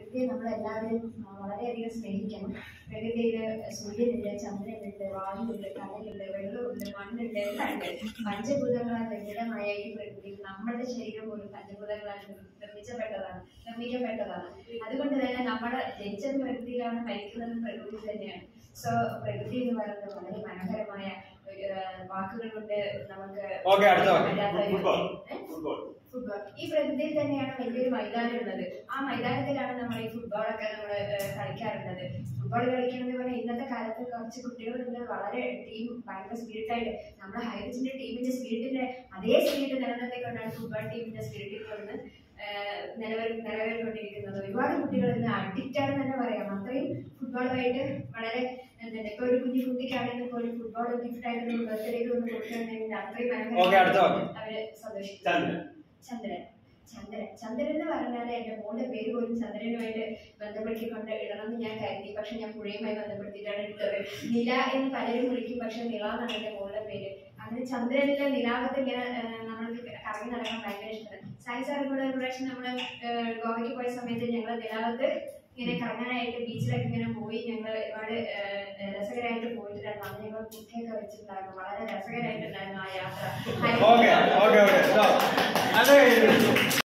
പ്രകൃതിയെ നമ്മളെല്ലാവരും ആ, വളരെയധികം സ്നേഹിക്കണം പ്രകൃതിയിൽ സൂര്യനുണ്ട് ചന്ദ്രനുണ്ട് വായുണ്ട് കടലുണ്ട് വെള്ളമുണ്ട് മണ്ണുണ്ട് എല്ലാം ഉണ്ട് പഞ്ചഭൂതങ്ങളാൽ നിർമ്മിതമായ ഈ പ്രകൃതി നമ്മുടെ ശരീരം പോലും പഞ്ചഭൂതങ്ങളാൽ നിർ- നിർമ്മിച്ചപ്പെട്ടതാണ് നിർമ്മിക്കപ്പെട്ടതാണ് അതുകൊണ്ട് തന്നെ നമ്മുടെ ജനിച്ചത് പ്രകൃതിയിലാണ് മരിക്കുന്നതും പ്രകൃതി തന്നെയാണ് സോ പ്രകൃതി എന്ന് പറയുന്നത് വളരെ മനോഹരമായ ഒരു ആ, വാക്കുകൾ കൊണ്ട് നമുക്ക് ഓക്കെ അടുത്ത വാക്ക് പറ്റാത്ത ഒരു- ഫുട്ബോൾ ഏ? ഫുട്ബോൾ ഫുട്ബോൾ ഈ പ്രകൃതിയിൽ തന്നെയാണ് വലിയൊരു മൈതാനം ഉള്ളത് ആ മൈതാനത്തിലാണ് നമ്മൾ ഈ ഫുട്ബോളൊക്കെ നമ്മൾ കളിക്കാറുള്ളത് ഫുട്ബോൾ കളിക്കണമെന്ന് പറഞ്ഞാൽ ഇന്നത്തെ കാലത്ത് കുറച്ച് കുട്ടികളുണ്ട് വളരെ ടീം ഭയങ്കര സ്പിരിറ്റായിട്ട് നമ്മുടെ ഹൈറിച്ചിന്റെ ടീമിന്റെ സ്പിരിറ്റിന്റെ അതേ സ്പിരിറ്റ് നിലനിർത്തിക്കൊണ്ടാണ് ഫുട്ബോൾ ടീമിന്റെ സ്പിരിറ്റിൽ കൊണ്ട് നിലവിൽ നിലവിൽക്കൊണ്ടിരിക്കുന്നത് ഒരുപാട് കുട്ടികൾ ഇന്ന് അഡിക്റ്റ് ആണെന്ന് തന്നെ പറയാം അത്രയും ഫുട്ബോളുമായിട്ട് വളരെ എന്താണ് ഇപ്പൊ ഒരു കുഞ്ഞു കുട്ടിക്കാണെങ്കിൽ പോലും ഫുട്ബോൾ ഗിഫ്റ്റ് ആയിട്ട് നമ്മൾ ബർത്ത്ഡേക്ക് ഒന്ന് കൊടുക്കുകയാണെങ്കിൽ അത്രയും ഓക്കെ അടുത്ത വാക്ക് അവര് സന്തോഷിക്കും ചന്ദ്രൻ ചന്ദ്രൻ ചന്ദ്രൻ ചന്ദ്രൻ എന്ന് പറഞ്ഞാൽ എന്റെ മോളുടെ പേര് പോലും ചന്ദ്രനുമായിട്ട് ബന്ധപ്പെടുത്തിക്കൊണ്ട് ഇടണം എന്ന് ഞാൻ കരുതി പക്ഷെ ഞാൻ പുഴയുമായി ബന്ധപ്പെടുത്തിയിട്ടാണ് ഇട്ടത് നില എന്ന് പലരും വിളിക്കും പക്ഷെ നില എന്നാണ് എന്റെ മോളുടെ പേര് അങ്ങനെ ചന്ദ്രനിലെ നിലാവത്ത് ഇങ്ങനെ ആ, നമ്മൾക്ക് കറങ്ങി നടക്കാൻ ഭയങ്കര ഇഷ്ടമാണ് സായി സാറും കൂടെ ഒരു പ്രാവശ്യം നമ്മള് ആ, ഗോവയ്ക്ക് പോയ സമയത്ത് ഞങ്ങൾ നിലാവത്ത് ഇങ്ങനെ കറങ്ങാനായിട്ട് ബീച്ചിലൊക്കെ ഇങ്ങനെ പോയി ഞങ്ങൾ ഒരുപാട് ആ, രസകരമായിട്ട് പോയിട്ടുണ്ടായിരുന്നു അന്ന് ഞങ്ങൾ കുക്കിയൊക്കെ വെച്ചിട്ടുണ്ടായിരുന്നു വളരെ രസകരമായിട്ടുണ്ടായിരുന്നു ആ യാത്ര ഓക്കെ ഓക്കെ ഓക്കെ അത് കഴിഞ്ഞു